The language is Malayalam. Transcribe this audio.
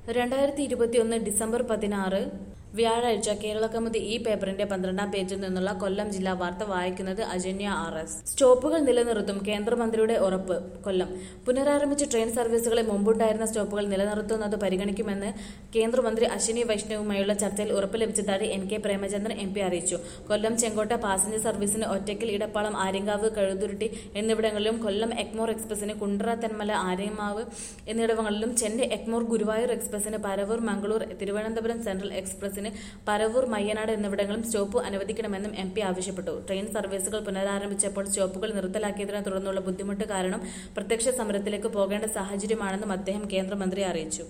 രണ്ടായിരത്തി ഇരുപത്തിയൊന്ന് ഡിസംബർ പതിനാറ് വ്യാഴാഴ്ച കേരള കൗമുദി ഈ പേപ്പറിന്റെ പന്ത്രണ്ടാം പേജിൽ നിന്നുള്ള കൊല്ലം ജില്ലാ വാർത്ത വായിക്കുന്നത് അജന്യ ആർ എസ് സ്റ്റോപ്പുകൾ നിലനിർത്തും കേന്ദ്രമന്ത്രിയുടെ ഉറപ്പ് കൊല്ലം പുനരാരംഭിച്ച ട്രെയിൻ സർവീസുകളിൽ മുമ്പുണ്ടായിരുന്ന സ്റ്റോപ്പുകൾ നിലനിർത്തുന്നത് പരിഗണിക്കുമെന്ന് കേന്ദ്രമന്ത്രി അശ്വിനി വൈഷ്ണവുമായുള്ള ചർച്ചയിൽ ഉറപ്പ് ലഭിച്ചതായി N K Premachandran M P അറിയിച്ചു കൊല്ലം ചെങ്കോട്ട പാസഞ്ചർ സർവീസിന് ഒറ്റയ്ക്കൽ ഇടപ്പാളം ആര്യങ്കാവ് കഴുതുരുട്ടി എന്നിവിടങ്ങളിലും കൊല്ലം എക്മോർ എക്സ്പ്രസിന് കുണ്ട്ര തെന്മല ആര്യമാവ് എന്നിവിടങ്ങളിലും ചെന്നൈ എക്മോർ ഗുരുവായൂർ എക്സ്പ്രസിന് പരവൂർ മംഗളൂർ തിരുവനന്തപുരം സെൻട്രൽ എക്സ്പ്രസിന് പരവൂർ മയ്യനാട് എന്നിവിടങ്ങളിലും സ്റ്റോപ്പ് അനുവദിക്കണമെന്നും എം പി ആവശ്യപ്പെട്ടു ട്രെയിൻ സർവീസുകൾ പുനരാരംഭിച്ചപ്പോൾ സ്റ്റോപ്പുകൾ നിർത്തലാക്കിയതിനെ തുടർന്നുള്ള ബുദ്ധിമുട്ട് കാരണം പ്രത്യക്ഷ സമരത്തിലേക്ക് പോകേണ്ട സാഹചര്യമാണെന്നും അദ്ദേഹം കേന്ദ്രമന്ത്രിയെ അറിയിച്ചു